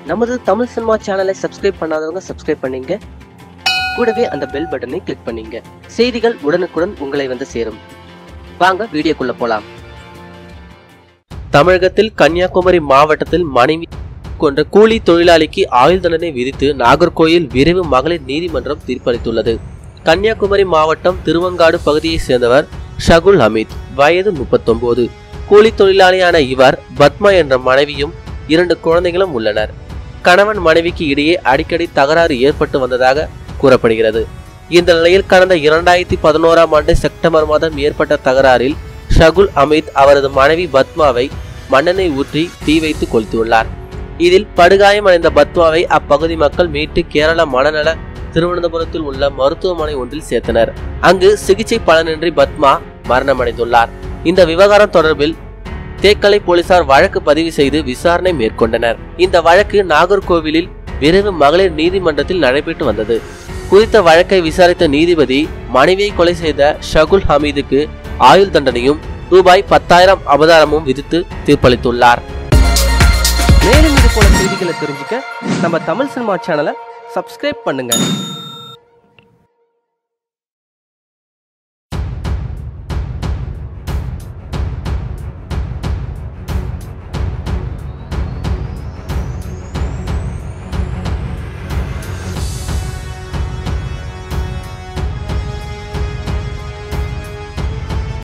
நமது தமிழ் சினிமா சேனலை சப்ஸ்கிரைப் பண்ணாதவங்க சப்ஸ்கிரைப் பண்ணீங்க கூடவே அந்த பெல் பட்டனை கிளிக் பண்ணீங்க செய்திகள் உடனுக்குடன் உங்களை வந்து சேரும் வாங்க வீடியோக்குள்ள போலாம் தமிழகத்தில் கன்னியாகுமரி மாவட்டத்தில் மனைவி கொன்ற கூலி தொழிலாளிக்கு ஆயுள் தண்டனை விதித்து நாகர்கோயில் விரைவு மகளிர் நீதிமன்றம் தீர்ப்பளித்துள்ளது கன்னியாகுமரி மாவட்டம் திருவங்காடு பகுதியைச் சேர்ந்தவர் ஷகுல் ஹமீத் வயது முப்பத்தொன்பது கூலி தொழிலாளியான இவர் பத்மா என்ற மனைவியும் இரண்டு குழந்தைகளும் உள்ளனர் கணவன் மனைவிக்கு இடையே அடிக்கடி தகராறு ஏற்பட்டு வந்ததாக கூறப்படுகிறது இந்த நிலையில் கடந்த இரண்டாயிரத்தி பதினோராம் ஆண்டு செப்டம்பர் மாதம் ஏற்பட்ட தகராறில் ஷகுல் அமித் அவரது மனைவி பத்மாவை மண்ணெண்ணெய் ஊற்றி தீ வைத்து கொளுத்தியுள்ளார் இதில் படுகாயமடைந்த பத்மாவை அப்பகுதி மக்கள் மீட்டு கேரள மனநல திருவனந்தபுரத்தில் உள்ள மருத்துவமனை ஒன்றில் சேர்த்தனர் அங்கு சிகிச்சை பலனின்றி பத்மா மரணமடைந்துள்ளார் இந்த விவகாரம் தொடர்பில் தேக்கலை போலீசார் வழக்கு பதிவு செய்து விசாரணை மேற்கொண்டனர் இந்த வழக்கு நாகர்கோவிலில் விரைவு மகளிர் நீதிமன்றத்தில் நடைபெற்று வந்தது குறித்த வழக்கை விசாரித்த நீதிபதி மனைவியை கொலை செய்த ஷகுல் ஹமீதுக்கு ஆயுள் தண்டனையும் ரூபாய் பத்தாயிரம் அபதாரமும் விதித்து தீர்ப்பளித்துள்ளார் மேலும் இது போல செய்திகளை தெரிஞ்சுக்க நம்ம தமிழ் சினிமா சேனலை சப்ஸ்கிரைப் பண்ணுங்க